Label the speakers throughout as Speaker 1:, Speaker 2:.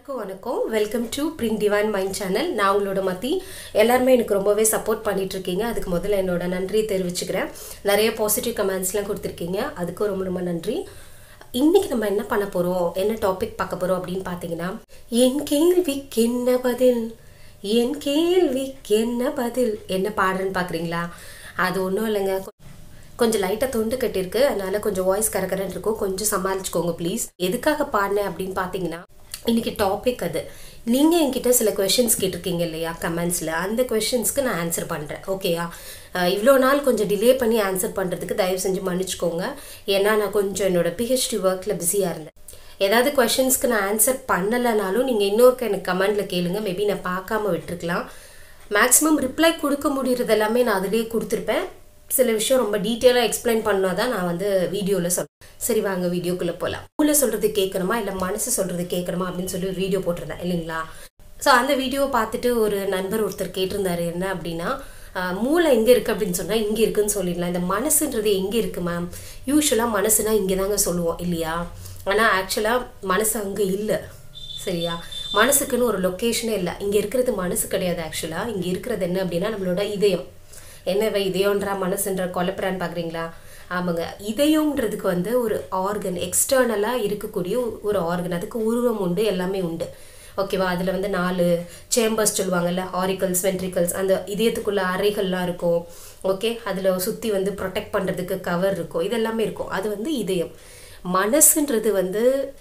Speaker 1: எல்லாருக்கும் வணக்கம் welcome to print divine mind channel நான் உங்களோட மத்தி எல்லாருமே எனக்கு ரொம்பவே சப்போர்ட் பண்ணிட்டு இருக்கீங்க அதுக்கு முதல்ல என்னோட நன்றி தெரிவிச்சுக்கிறேன் நிறைய பாசிட்டிவ் கமெண்ட்ஸ்லாம் கொடுத்துருக்கீங்க அதுக்கும் ரொம்ப ரொம்ப நன்றி இன்னைக்கு நம்ம என்ன பண்ண போகிறோம் என்ன டாபிக் பார்க்க போகிறோம் அப்படின்னு பார்த்தீங்கன்னா என் கேள்விக்கு என்ன பதில் என் கேள்விக்கு என்ன பதில் என்ன பாடுறேன்னு பார்க்குறீங்களா அது ஒன்றும் இல்லைங்க கொஞ்சம் லைட்டாக தொண்டு கட்டியிருக்கு அதனால கொஞ்சம் வாய்ஸ் கரகரன்னு இருக்கும் கொஞ்சம் சமாளிச்சுக்கோங்க ப்ளீஸ் எதுக்காக பாடினேன் அப்படின்னு பார்த்தீங்கன்னா இன்னைக்கு டாபிக் அது நீங்கள் என்கிட்ட சில கொஷின்ஸ் கேட்டிருக்கீங்க இல்லையா கமெண்ட்ஸில் அந்த கொஷின்ஸ்க்கு நான் ஆன்சர் பண்ணுறேன் ஓகேயா இவ்வளோ நாள் கொஞ்சம் டிலே பண்ணி ஆன்சர் பண்ணுறதுக்கு தயவு செஞ்சு மன்னிச்சுக்கோங்க ஏன்னா நான் கொஞ்சம் என்னோட பிஹெச்டி ஒர்க்கில் பிஸியாக இருந்தேன் ஏதாவது கொஷின்ஸ்க்கு நான் ஆன்சர் பண்ணலைனாலும் நீங்கள் இன்னொருக்க எனக்கு கமெண்டில் கேளுங்க மேபி நான் பார்க்காம விட்டுருக்கலாம் மேக்ஸிமம் ரிப்ளை கொடுக்க முடியறது எல்லாமே நான் அதிலேயே கொடுத்துருப்பேன் சில விஷயம் ரொம்ப டீட்டெயிலாக எக்ஸ்பிளைன் பண்ணால் தான் நான் வந்து வீடியோவில் சொல்றேன் சரி வாங்க வீடியோக்குள்ளே போகலாம் மூளை சொல்கிறது கேட்கணுமா இல்லை மனசு சொல்கிறது கேட்கணுமா அப்படின்னு சொல்லி ஒரு வீடியோ போட்டிருந்தேன் இல்லைங்களா ஸோ அந்த வீடியோவை பார்த்துட்டு ஒரு நண்பர் ஒருத்தர் கேட்டிருந்தாரு என்ன அப்படின்னா ஆஹ், மூளை எங்கே இருக்குது அப்படின்னு சொன்னால் இங்கே இருக்குன்னு சொல்லிடலாம் இந்த மனசுன்றது எங்கே இருக்குது மேம் யூஸ்வலாக மனசுனா இங்கே தாங்க சொல்லுவோம் இல்லையா ஆனால் ஆக்சுவலாக மனசு அங்கே இல்லை சரியா மனசுக்குன்னு ஒரு லொக்கேஷனே இல்லை இங்கே இருக்கிறது மனசு கிடையாது ஆக்சுவலாக இங்கே இருக்கிறது என்ன அப்படின்னா நம்மளோட இதயம் என்னவ இதயம்ன்றா மனசுன்ற கொலப்புறான்னு பார்க்குறீங்களா ஆமாங்க இதயம்ன்றதுக்கு வந்து ஒரு ஆர்கன் எக்ஸ்டர்னலாக இருக்கக்கூடிய ஒரு ஆர்கன் அதுக்கு உருவம் உண்டு எல்லாமே உண்டு ஓகேவா அதில் வந்து நாலு சேம்பர்ஸ் சொல்லுவாங்கல்ல ஆரிக்கல்ஸ் வென்ட்ரிக்கல்ஸ் அந்த இதயத்துக்குள்ள அறைகள்லாம் இருக்கும் ஓகே அதில் சுற்றி வந்து ப்ரொடெக்ட் பண்ணுறதுக்கு கவர் இருக்கும் இதெல்லாமே இருக்கும் அது வந்து இதயம் மனசுன்றது வந்து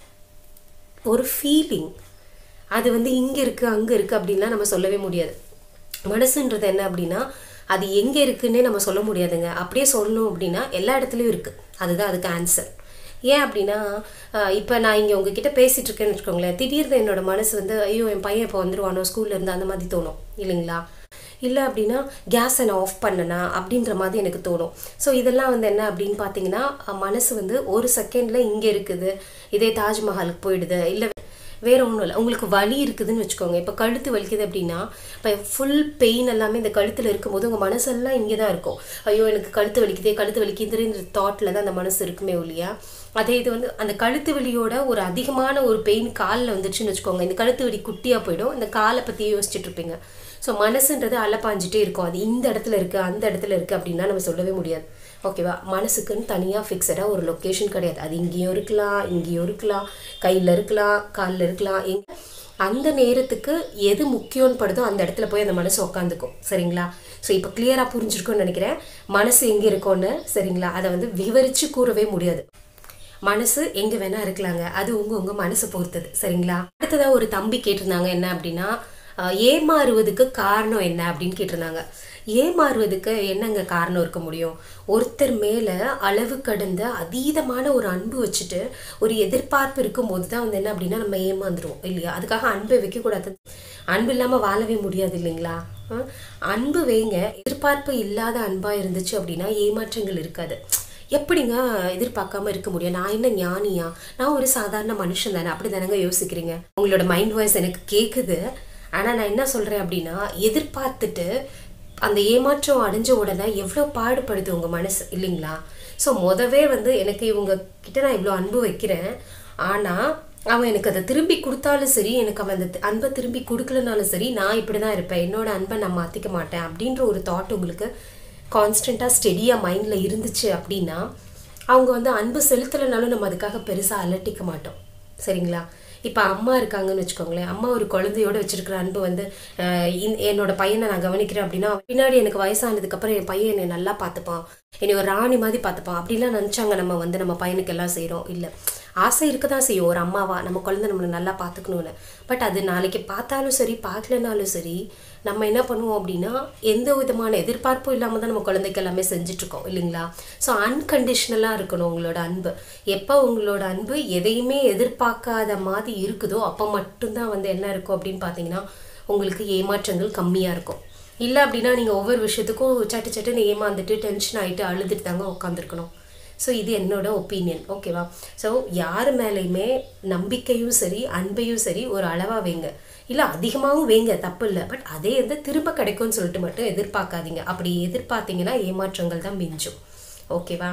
Speaker 1: ஒரு ஃபீலிங் அது வந்து இங்கே இருக்குது அங்கே இருக்குது அப்படின்லாம் நம்ம சொல்லவே முடியாது மனசுன்றது என்ன அப்படின்னா அது எங்கே இருக்குன்னே நம்ம சொல்ல முடியாதுங்க அப்படியே சொல்லணும் அப்படின்னா எல்லா இடத்துலையும் இருக்குது அதுதான் அதுக்கு ஆன்சர் ஏன் அப்படின்னா இப்போ நான் இங்கே உங்ககிட்ட பேசிகிட்டு இருக்கேன்னு வச்சுக்கோங்களேன் திடீர்னு என்னோட மனசு வந்து ஐயோ என் பையன் இப்போ வந்துருவானோ ஸ்கூல்ல இருந்து அந்த மாதிரி தோணும் இல்லைங்களா இல்லை அப்படின்னா கேஸை நான் ஆஃப் பண்ணனா அப்படின்ற மாதிரி எனக்கு தோணும் ஸோ இதெல்லாம் வந்து என்ன அப்படின்னு பார்த்தீங்கன்னா அஹ், மனசு வந்து ஒரு செகண்டில் இங்கே இருக்குது இதே தாஜ்மஹாலுக்கு போயிடுது இல்லை வேற ஒன்றும் இல்லை உங்களுக்கு வலி இருக்குதுன்னு வச்சுக்கோங்க இப்போ கழுத்து வலிக்குது அப்படின்னா இப்போ ஃபுல் பெயின் எல்லாமே இந்த கழுத்தில் இருக்கும்போது உங்கள் மனசெல்லாம் இங்கே தான் இருக்கும் ஐயோ எனக்கு கழுத்து வலிக்குதே கழுத்து வலிக்குதுன்ற தாட்டில் தான் அந்த மனசு இருக்குமே இல்லையா அதே இது வந்து அந்த கழுத்து வலியோட ஒரு அதிகமான ஒரு பெயின் காலில் வந்துச்சுன்னு வச்சுக்கோங்க இந்த கழுத்து வலி குட்டியாக போயிடும் இந்த காலை பற்றி யோசிச்சுட்டு இருப்பீங்க ஸோ மனசுன்றது அலப்பாஞ்சிட்டே இருக்கும் அது இந்த இடத்துல இருக்குது அந்த இடத்துல இருக்குது அப்படின்னா நம்ம சொல்லவே முடியாது ஓகேவா மனசுக்குன்னு தனியாக ஃபிக்ஸடாக ஒரு லொக்கேஷன் கிடையாது அது இங்கேயும் இருக்கலாம் இங்கேயும் இருக்கலாம் கையில் இருக்கலாம் காலில் இருக்கலாம் எங்க அந்த நேரத்துக்கு எது முக்கியம்னு படுதோ அந்த இடத்துல போய் அந்த மனசு உட்காந்துக்கும் சரிங்களா ஸோ இப்போ கிளியராக புரிஞ்சிருக்கும்னு நினைக்கிறேன் மனசு எங்கே இருக்கோன்னு சரிங்களா அதை வந்து விவரித்து கூறவே முடியாது மனசு எங்கே வேணா இருக்கலாங்க அது உங்க உங்க மனசை பொறுத்தது சரிங்களா அடுத்ததா ஒரு தம்பி கேட்டிருந்தாங்க என்ன அப்படின்னா அஹ், ஏமாறுவதுக்கு காரணம் என்ன அப்படின்னு கேட்டிருந்தாங்க ஏமாறுவதுக்கு என்னங்க காரணம் இருக்க முடியும் ஒருத்தர் மேல அளவு கடந்த அதீதமான ஒரு அன்பு வச்சுட்டு ஒரு எதிர்பார்ப்பு இருக்கும்போது தான் வந்து என்ன அப்படின்னா நம்ம ஏமாந்துருவோம் இல்லையா அதுக்காக அன்பை வைக்கக்கூடாது அன்பு இல்லாம வாழவே முடியாது இல்லைங்களா அஹ், அன்பு வைங்க எதிர்பார்ப்பு இல்லாத அன்பா இருந்துச்சு அப்படின்னா ஏமாற்றங்கள் இருக்காது எப்படிங்க எதிர்பார்க்காம இருக்க முடியும் நான் என்ன ஞானியா நான் ஒரு சாதாரண மனுஷன் தானே அப்படி தானங்க யோசிக்கிறீங்க உங்களோட மைண்ட் வாய்ஸ் எனக்கு கேட்குது ஆனால் நான் என்ன சொல்கிறேன் அப்படின்னா எதிர்பார்த்துட்டு அந்த ஏமாற்றம் அடைஞ்ச உடனே எவ்வளோ பாடுபடுது உங்கள் மனசு இல்லைங்களா ஸோ மொதவே வந்து எனக்கு இவங்க கிட்ட நான் இவ்வளோ அன்பு வைக்கிறேன் ஆனால் அவன் எனக்கு அதை திரும்பி கொடுத்தாலும் சரி எனக்கு அவன் அந்த அன்பை திரும்பி கொடுக்கலனாலும் சரி நான் இப்படி தான் இருப்பேன் என்னோட அன்பை நான் மாற்றிக்க மாட்டேன் அப்படின்ற ஒரு தாட் உங்களுக்கு கான்ஸ்டண்ட்டாக ஸ்டெடியாக மைண்டில் இருந்துச்சு அப்படின்னா அவங்க வந்து அன்பு செலுத்தலைனாலும் நம்ம அதுக்காக பெருசாக அலட்டிக்க மாட்டோம் சரிங்களா இப்போ அம்மா இருக்காங்கன்னு வச்சுக்கோங்களேன் அம்மா ஒரு குழந்தையோட வச்சிருக்கிற அன்பு வந்து அஹ், இந்த- என்னோட பையனை நான் கவனிக்கிறேன் அப்படின்னா பின்னாடி எனக்கு வயசானதுக்கு அப்புறம் என் பையன் என்னை நல்லா பார்த்துப்பான் என்னை ஒரு ராணி மாதிரி பார்த்துப்பான் அப்படிலாம் நினச்சாங்க நம்ம வந்து நம்ம பையனுக்கு எல்லாம் செய்கிறோம் இல்லை ஆசை இருக்க தான் செய்யும் ஒரு அம்மாவா நம்ம குழந்தை நம்மளை நல்லா பார்த்துக்கணும்னு பட் அது நாளைக்கு பார்த்தாலும் சரி பார்க்கலனாலும் சரி நம்ம என்ன பண்ணுவோம் அப்படின்னா எந்த விதமான எதிர்பார்ப்பும் இல்லாமல் தான் நம்ம குழந்தைக்கு எல்லாமே செஞ்சுட்ருக்கோம் இல்லைங்களா ஸோ அன்கண்டிஷ்னலாக இருக்கணும் உங்களோட அன்பு எப்போ உங்களோட அன்பு எதையுமே எதிர்பார்க்காத மாதிரி இருக்குதோ அப்போ மட்டும்தான் வந்து என்ன இருக்கும் அப்படின்னு பார்த்தீங்கன்னா உங்களுக்கு ஏமாற்றங்கள் கம்மியாக இருக்கும் இல்லை அப்படின்னா நீங்கள் ஒவ்வொரு விஷயத்துக்கும் சட்டு சட்டுன்னு ஏமாந்துட்டு டென்ஷன் ஆகிட்டு அழுதுட்டு தாங்க உட்காந்துருக்கணும் ஸோ இது என்னோட ஒப்பீனியன் ஓகேவா ஸோ யார் மேலேயுமே நம்பிக்கையும் சரி அன்பையும் சரி ஒரு அளவாக வைங்க இல்லை அதிகமாகவும் வைங்க தப்பு இல்லை பட் அதே வந்து திரும்ப கிடைக்கும்னு சொல்லிட்டு மட்டும் எதிர்பார்க்காதீங்க அப்படி எதிர்பார்த்தீங்கன்னா ஏமாற்றங்கள் தான் மிஞ்சும் ஓகேவா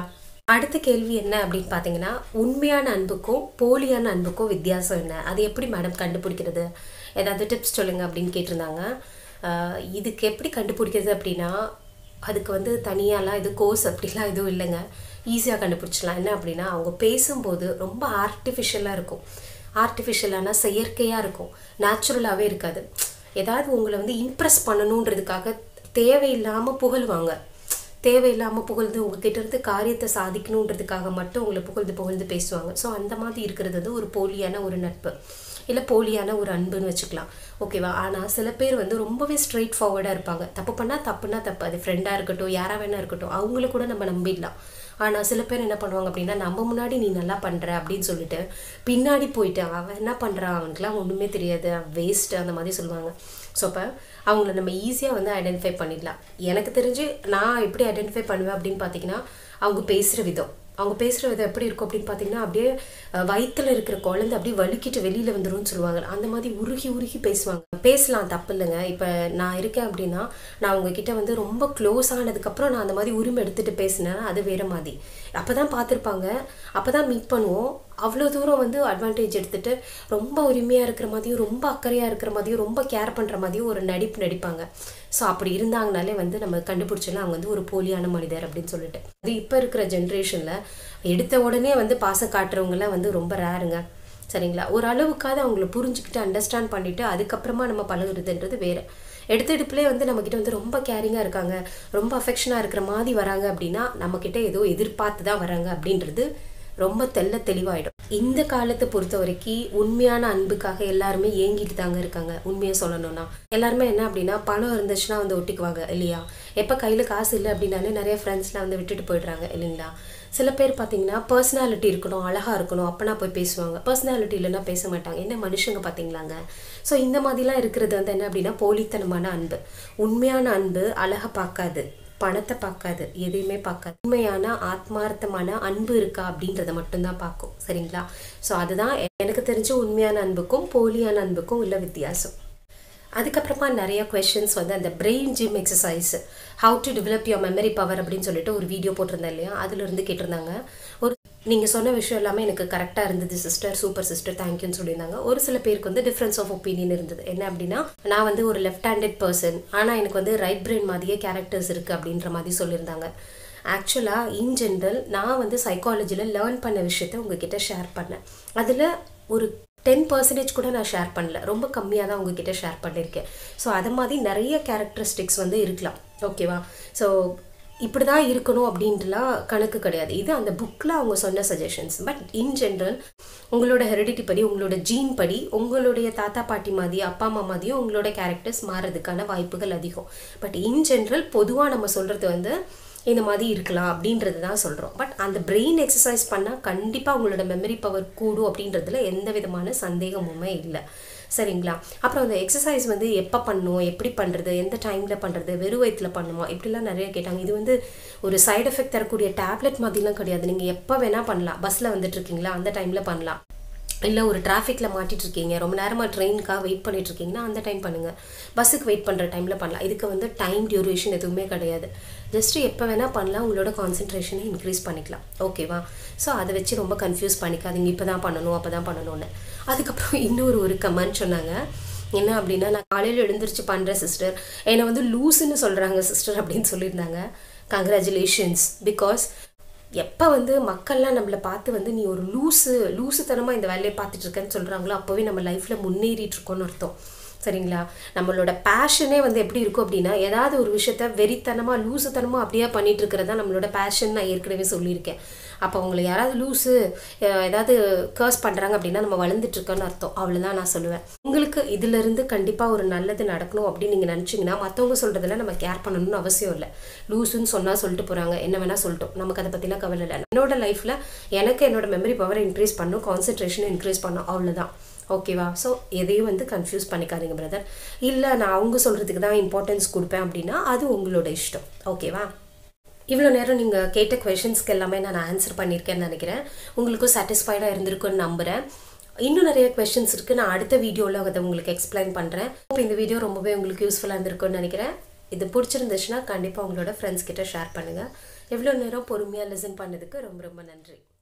Speaker 1: அடுத்த கேள்வி என்ன அப்படின்னு பார்த்தீங்கன்னா உண்மையான அன்புக்கும் போலியான அன்புக்கும் வித்தியாசம் என்ன அது எப்படி மேடம் கண்டுபிடிக்கிறது ஏதாவது டிப்ஸ் சொல்லுங்க அப்படின்னு கேட்டிருந்தாங்க ஆஹ் இதுக்கு எப்படி கண்டுபிடிக்கிறது அப்படின்னா அதுக்கு வந்து தனியாலாம் இது கோர்ஸ் அப்படிலாம் எதுவும் இல்லைங்க ஈஸியாக கண்டுபிடிச்சிடலாம் என்ன அப்படின்னா அவங்க பேசும்போது ரொம்ப ஆர்டிஃபிஷியலாக இருக்கும் ஆர்டிஃபிஷியலான செயற்கையாக இருக்கும் நேச்சுரலாகவே இருக்காது ஏதாவது உங்களை வந்து இம்ப்ரெஸ் பண்ணணுன்றதுக்காக தேவையில்லாமல் புகழ்வாங்க தேவையில்லாமல் புகழ்ந்து உங்ககிட்ட இருந்து காரியத்தை சாதிக்கணுன்றதுக்காக மட்டும் உங்களை புகழ்ந்து புகழ்ந்து பேசுவாங்க ஸோ அந்த மாதிரி இருக்கிறது வந்து ஒரு போலியான ஒரு நட்பு இல்லை போலியான ஒரு அன்புன்னு வச்சுக்கலாம் ஓகேவா ஆனால் சில பேர் வந்து ரொம்பவே ஸ்ட்ரெயிட் ஃபார்வர்டாக இருப்பாங்க தப்பு பண்ணால் தப்புனா தப்பு அது ஃப்ரெண்டாக இருக்கட்டும் யாராக வேணா இருக்கட்டும் அவங்கள கூட நம்ம நம்பிடலாம் ஆனால் சில பேர் என்ன பண்ணுவாங்க அப்படின்னா நம்ம முன்னாடி நீ நல்லா பண்ணுற அப்படின்னு சொல்லிட்டு பின்னாடி போயிட்டு அவன் என்ன பண்ணுறான் அவனுக்குலாம் ஒன்றுமே தெரியாது வேஸ்ட் அந்த மாதிரி சொல்லுவாங்க ஸோ அப்போ அவங்கள நம்ம ஈஸியாக வந்து ஐடென்டிஃபை பண்ணிடலாம் எனக்கு தெரிஞ்சு நான் எப்படி ஐடென்டிஃபை பண்ணுவேன் அப்படின்னு பார்த்தீங்கன்னா அவங்க பேசுகிற விதம் அவங்க பேசுகிற விதம் எப்படி இருக்கும் அப்படின்னு பார்த்தீங்கன்னா அப்படியே அஹ், வயித்துல இருக்கிற குழந்தை அப்படியே வலிக்கிட்டு வெளியில் வந்துரும்னு சொல்லுவாங்க அந்த மாதிரி உருகி உருகி பேசுவாங்க பேசலாம் தப்பு இல்லைங்க இப்போ நான் இருக்கேன் அப்படின்னா நான் உங்ககிட்ட வந்து ரொம்ப க்ளோஸ் ஆனதுக்கப்புறம் நான் அந்த மாதிரி உரிமை எடுத்துகிட்டு பேசினேன்னா அது வேற மாதிரி அப்போ தான் பார்த்துருப்பாங்க அப்போ தான் மீட் பண்ணுவோம் அவ்வளோ தூரம் வந்து அட்வான்டேஜ் எடுத்துட்டு ரொம்ப உரிமையாக இருக்கிற மாதிரியும் ரொம்ப அக்கறையாக இருக்கிற மாதிரியும் ரொம்ப கேர் பண்ணுற மாதிரியும் ஒரு நடிப்பு நடிப்பாங்க ஸோ அப்படி இருந்தாங்கனாலே வந்து நம்ம கண்டுபிடிச்சலாம் அவங்க வந்து ஒரு போலியான மனிதர் அப்படின்னு சொல்லிட்டு அது இப்போ இருக்கிற ஜென்ரேஷனில் எடுத்த உடனே வந்து பாசம் காட்டுறவங்கலாம் வந்து ரொம்ப ரேருங்க சரிங்களா ஒரு அளவுக்காவது அவங்கள புரிஞ்சுக்கிட்டு அண்டர்ஸ்டாண்ட் பண்ணிட்டு அதுக்கப்புறமா நம்ம பழகுறதுன்றது வேற எடுத்த எடுப்புலேயே வந்து நம்மக்கிட்ட வந்து ரொம்ப கேரிங்காக இருக்காங்க ரொம்ப அஃபெக்ஷனாக இருக்கிற மாதிரி வராங்க அப்படின்னா நம்மக்கிட்ட ஏதோ எதிர்பார்த்து தான் வராங்க அப்படின்றது ரொம்ப தெள்ள தெளிவாயிடும் இந்த காலத்தை பொறுத்த வரைக்கும் உண்மையான அன்புக்காக எல்லாருமே ஏங்கிட்டு தாங்க இருக்காங்க உண்மையை சொல்லணும்னா எல்லாருமே என்ன அப்படின்னா பணம் இருந்துச்சுன்னா வந்து ஒட்டிக்குவாங்க இல்லையா எப்போ கையில் காசு இல்லை அப்படின்னாலே நிறைய ஃப்ரெண்ட்ஸ்லாம் வந்து விட்டுட்டு போயிடுறாங்க இல்லைங்களா சில பேர் பார்த்தீங்கன்னா பர்சனாலிட்டி இருக்கணும் அழகாக இருக்கணும் அப்பனா போய் பேசுவாங்க பர்சனாலிட்டி இல்லைன்னா பேச மாட்டாங்க என்ன மனுஷங்க பார்த்தீங்களாங்க ஸோ இந்த மாதிரிலாம் இருக்கிறது வந்து என்ன அப்படின்னா போலித்தனமான அன்பு உண்மையான அன்பு அழகை பார்க்காது பணத்தை பார்க்காது எதையுமே பார்க்காது உண்மையான ஆத்மார்த்தமான அன்பு இருக்கா அப்படின்றத மட்டும்தான் பார்க்கும் சரிங்களா ஸோ அதுதான் எனக்கு தெரிஞ்ச உண்மையான அன்புக்கும் போலியான அன்புக்கும் உள்ள வித்தியாசம் அதுக்கப்புறமா நிறைய கொஷின்ஸ் வந்து அந்த brain gym exercise how to develop your memory power அப்படின்னு சொல்லிட்டு ஒரு வீடியோ போட்டிருந்தேன் இல்லையா அதுல இருந்து கேட்டிருந்தாங்க ஒரு நீங்கள் சொன்ன விஷயம் எல்லாமே எனக்கு கரெக்டாக இருந்தது சிஸ்டர் சூப்பர் சிஸ்டர் தேங்க்யூன்னு சொல்லியிருந்தாங்க ஒரு சில பேருக்கு வந்து டிஃப்ரென்ஸ் ஆஃப் ஒப்பீனியன் இருந்தது என்ன அப்படின்னா நான் வந்து ஒரு லெஃப்ட் ஹேண்டட் பர்சன் ஆனால் எனக்கு வந்து ரைட் பிரெயின் மாதிரியே கேரக்டர்ஸ் இருக்குது அப்படின்ற மாதிரி சொல்லியிருந்தாங்க ஆக்சுவலாக இன் ஜென்ரல் நான் வந்து சைக்காலஜியில் லேர்ன் பண்ண விஷயத்த உங்ககிட்ட ஷேர் பண்ணேன் அதில் ஒரு டென் பர்சன்டேஜ் கூட நான் ஷேர் பண்ணல ரொம்ப கம்மியாக தான் உங்ககிட்ட ஷேர் பண்ணியிருக்கேன் ஸோ அது மாதிரி நிறைய கேரக்டரிஸ்டிக்ஸ் வந்து இருக்கலாம் ஓகேவா ஸோ இப்படி தான் இருக்கணும் அப்படின்ட்டுலாம் கணக்கு கிடையாது இது அந்த புக்கில் அவங்க சொன்ன சஜஷன்ஸ் பட் இன் ஜென்ரல் உங்களோட ஹெரிடிட்டி படி உங்களோட ஜீன் படி உங்களுடைய தாத்தா பாட்டி மாதிரி அப்பா அம்மா மாதிரியும் உங்களோட கேரக்டர்ஸ் மாறதுக்கான வாய்ப்புகள் அதிகம் பட் இன் ஜென்ரல் பொதுவாக நம்ம சொல்கிறது வந்து இந்த மாதிரி இருக்கலாம் அப்படின்றது தான் சொல்கிறோம் பட் அந்த பிரெயின் எக்ஸசைஸ் பண்ணால் கண்டிப்பாக உங்களோட மெமரி பவர் கூடும் அப்படின்றதுல எந்த விதமான சந்தேகமுமே இல்லை சரிங்களா அப்புறம் அந்த எக்ஸசைஸ் வந்து எப்போ பண்ணணும் எப்படி பண்ணுறது எந்த டைமில் பண்ணுறது வெறும் வயிற்றில் பண்ணுமா இப்படிலாம் நிறைய கேட்டாங்க இது வந்து ஒரு சைடு எஃபெக்ட் தரக்கூடிய டேப்லெட் மாதிரிலாம் கிடையாது நீங்கள் எப்போ வேணால் பண்ணலாம் பஸ்ஸில் வந்துட்டு இருக்கீங்களா அந்த டைமில் பண்ணலாம் இல்லை ஒரு டிராஃபிக்கில் மாட்டிட்டு இருக்கீங்க ரொம்ப நேரமாக ட்ரெயினுக்காக வெயிட் பண்ணிட்டு இருக்கீங்கன்னா அந்த டைம் பண்ணுங்கள் பஸ்ஸுக்கு வெயிட் பண்ணுற டைமில் பண்ணலாம் இதுக்கு வந்து டைம் டியூரேஷன் எதுவுமே கிடையாது ஜஸ்ட்டு எப்போ வேணால் பண்ணலாம் உங்களோட கான்சன்ட்ரேஷனை இன்க்ரீஸ் பண்ணிக்கலாம் ஓகேவா ஸோ அதை வச்சு ரொம்ப கன்ஃபியூஸ் பண்ணிக்காதீங்க இப்போ தான் பண்ணணும் அப்போ தான் பண்ணணும்னு அதுக்கப்புறம் இன்னொரு ஒரு கமெண்ட் சொன்னாங்க என்ன அப்படின்னா நான் காலையில் எழுந்திரிச்சு பண்ணுறேன் சிஸ்டர் என்னை வந்து லூஸுன்னு சொல்கிறாங்க சிஸ்டர் அப்படின்னு சொல்லியிருந்தாங்க கங்க்ராச்சுலேஷன்ஸ் பிகாஸ் எப்போ வந்து மக்கள்லாம் நம்மளை பார்த்து வந்து நீ ஒரு லூஸு லூசுத்தனமாக இந்த வேலையை பார்த்துட்டு இருக்கேன்னு சொல்கிறாங்களோ அப்போவே நம்ம லைஃப்பில் முன்னேறிட்டு இருக்கோம்னு அர்த்தம் சரிங்களா நம்மளோட பேஷனே வந்து எப்படி இருக்கும் அப்படின்னா ஏதாவது ஒரு விஷயத்த வெறித்தனமாக லூசுத்தனமாக அப்படியே பண்ணிட்டு இருக்கிறதா நம்மளோட பேஷன் நான் ஏற்கனவே சொல்லியிருக்கேன் அப்போ உங்களை யாராவது லூஸு அஹ், ஏதாவது கர்ஸ் பண்ணுறாங்க அப்படின்னா நம்ம வளர்ந்துட்டு இருக்கோன்னு அர்த்தம் அவ்வளோதான் நான் சொல்லுவேன் உங்களுக்கு இதிலிருந்து கண்டிப்பாக ஒரு நல்லது நடக்கணும் அப்படின்னு நீங்கள் நினச்சிங்கன்னா மற்றவங்க சொல்கிறதுல நம்ம கேர் பண்ணணும்னு அவசியம் இல்லை லூஸுன்னு சொன்னால் சொல்லிட்டு போகிறாங்க என்ன வேணால் சொல்லட்டும் நமக்கு அதை பற்றிலாம் கவலை இல்லை என்னோட லைஃப்பில் எனக்கு என்னோட மெமரி பவரை இன்க்ரீஸ் பண்ணும் கான்சன்ட்ரேஷனை இன்க்ரீஸ் பண்ணும் அவ்வளோதான் ஓகேவா ஸோ எதையும் வந்து கன்ஃபியூஸ் பண்ணிக்காதீங்க பிரதர் இல்லை நான் அவங்க சொல்கிறதுக்கு தான் இம்பார்ட்டன்ஸ் கொடுப்பேன் அப்படின்னா அது உங்களோட இஷ்டம் ஓகேவா இவ்வளோ நேரம் நீங்கள் கேட்ட கொஷின்ஸ்க்கு எல்லாமே நான் ஆன்சர் பண்ணியிருக்கேன்னு நினைக்கிறேன் உங்களுக்கும் சாட்டிஸ்ஃபைடாக இருந்திருக்குன்னு நம்புகிறேன் இன்னும் நிறைய கொஷின்ஸ் இருக்குது நான் அடுத்த வீடியோவில் அதை உங்களுக்கு எக்ஸ்பிளைன் பண்ணுறேன் இப்போ இந்த வீடியோ ரொம்பவே உங்களுக்கு யூஸ்ஃபுல்லாக இருந்திருக்குன்னு நினைக்கிறேன் இது பிடிச்சிருந்துச்சுன்னா கண்டிப்பாக உங்களோட ஃப்ரெண்ட்ஸ் கிட்ட ஷேர் பண்ணுங்கள் எவ்வளோ நேரம் பொறுமையாக லிசன் பண்ணதுக்கு ரொம்ப ரொம்ப நன்றி